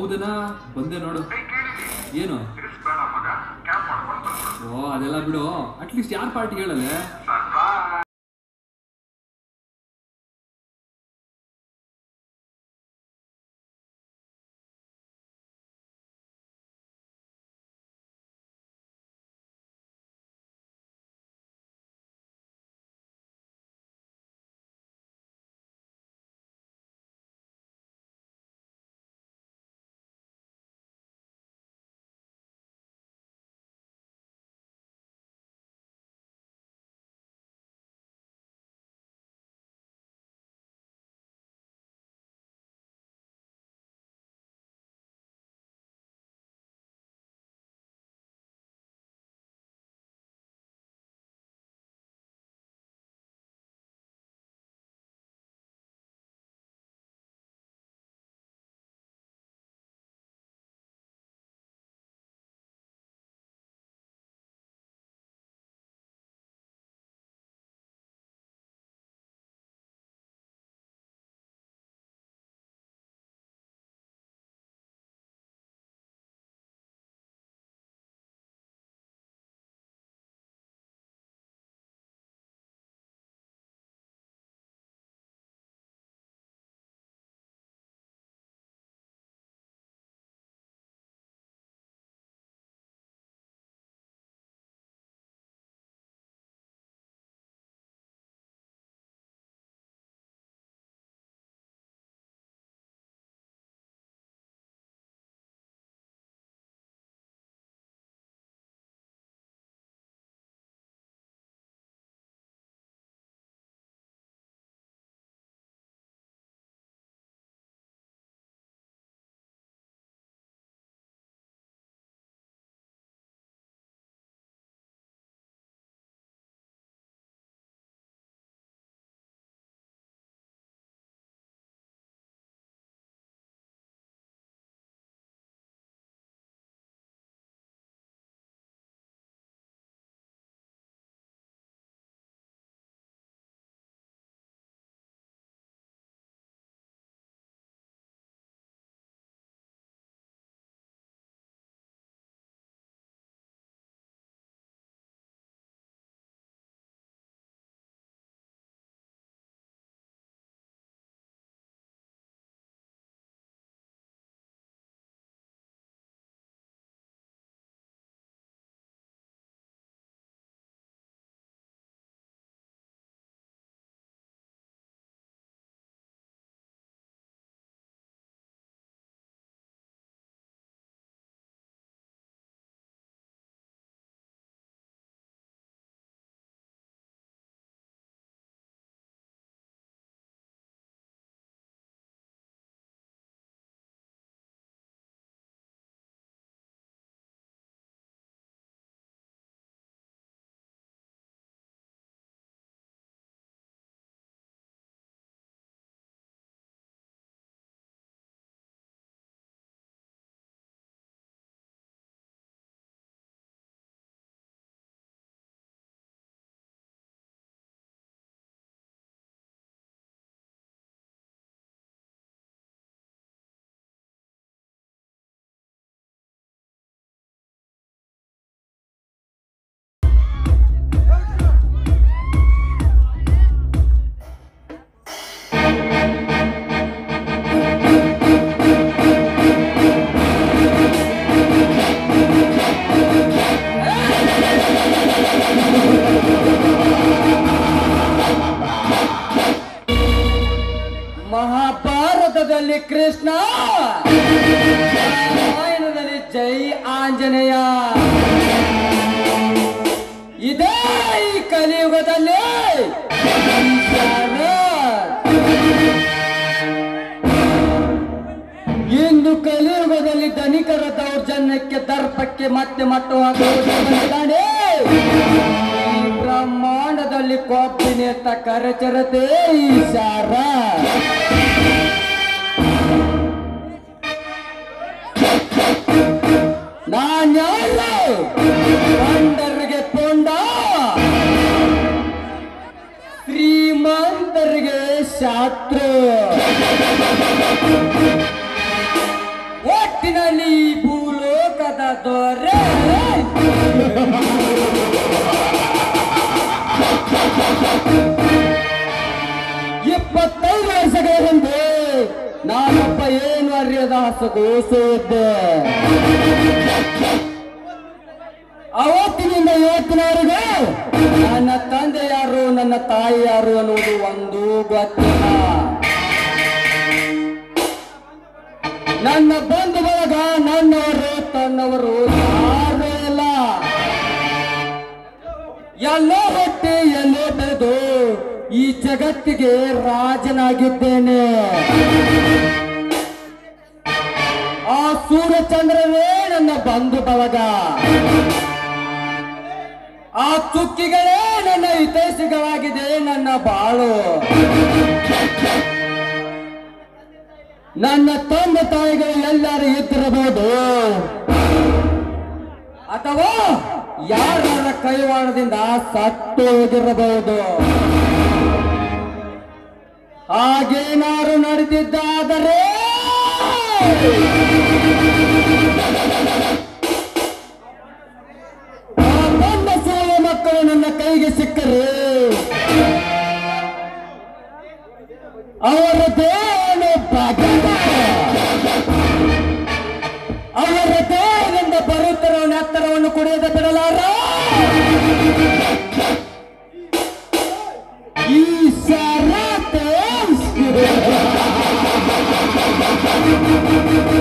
ಹೌದನಾ ಬಂದೆ ನೋಡು ಏನು ಬೇಡ ಮಗ ಕ್ಯಾಂಪ್ ಮಾಡ್ಕೊಂಡು ಬಂದ್ಬಿಡು ಓ ಅದೆಲ್ಲ ಬಿಡು ಅಟ್ಲೀಸ್ಟ್ ಯಾರ ಪಾರ್ಟಿ ಹೇಳಲ್ಲ ಸರ್ಪ್ರೈಸ್ ಮಹಾಭಾರತದಲ್ಲಿ ಕೃಷ್ಣ ರಾಮಾಯಣದಲ್ಲಿ ಜೈ ಆಂಜನೇಯ ಇದೇ ಈ ಕಲಿಯುಗದಲ್ಲಿ ಈಶಾನ. ಇಂದು ಕಲಿಯುಗದಲ್ಲಿ ಧನಿಕರ ದೌರ್ಜನ್ಯಕ್ಕೆ ದರ್ಪಕ್ಕೆ ಮತ್ತೆ ಮಟ್ಟು ಹಾಕುವುದಾನೆ ಈ ಬ್ರಹ್ಮಾಂಡದಲ್ಲಿ ಕೊಬ್ಬಿನೇತ ಕರಚರತೆ ಈಶಾರ ನಾನ್ಯಾರು ಗಂಡರಿಗೆ ಪೊಂಡ ಶ್ರೀಮಂತರಿಗೆ ಶಾಸ್ತ್ರ ಒಟ್ಟ ಯಾವತ್ತಿನಲ್ಲಿ ಈ ಭೂಲೋಕದ ದೊರೆ ಇಪ್ಪತ್ತೈದು ವರ್ಷಗಳ ಹಿಂದೆ ನಾನೊಬ್ಬ ಏನು ಅರಿಯದ ಹಸಗೂಸು ಇದ್ದೆ ಅವತ್ತಿನಿಂದ ಇವತ್ತಿನವರೆಗೂ ನನ್ನ ತಂದೆ ಯಾರು ನನ್ನ ತಾಯಿ ಯಾರು ಅನ್ನುವುದು ಒಂದು ಗೊತ್ತಿಲ್ಲ ನನ್ನ ಬಂಧು ಬಳಗ ನನ್ನವರು ತನ್ನವರು ಯಾರು ಇಲ್ಲ ಎಲ್ಲೋ ಹುಟ್ಟಿ ಎಲ್ಲೋ ಬೆಳೆದು ಈ ಜಗತ್ತಿಗೆ ರಾಜನಾಗಿದ್ದೇನೆ ಆ ಸೂರ್ಯಚಂದ್ರನೇ ನನ್ನ ಬಂಧು ಬಳಗ ಆ ಚುಕ್ಕಿಗಳೇ ನನ್ನ ಹಿತೈಷಿಗಳಾಗಿದೆ ನನ್ನ ಬಾಳು ನನ್ನ ತಂದೆ ತಾಯಿಗಳು ಎಲ್ಲರೂ ಇದ್ದಿರಬಹುದು ಅಥವಾ ಯಾರ ಕೈವಾಡದಿಂದ ಸತ್ತು ಹೋಗಿರಬಹುದು ಹಾಗೇನಾರು ನಡೆದಿದ್ದಾದರೆ ಆ ನನ್ನ ಸೋಯ ಮಕ್ಕಳು ನನ್ನ ಕೈಗೆ ಸಿಕ್ಕರೆ ಅವರದೇನು ಭಗವ ಅವರ ದೇಹದಿಂದ ಬರುತ್ತಿರುವ ನೆತ್ತರವನ್ನು ಕುಡಿಯದೆ ಬಿಡಲಾರ ಈ ಶರತೆ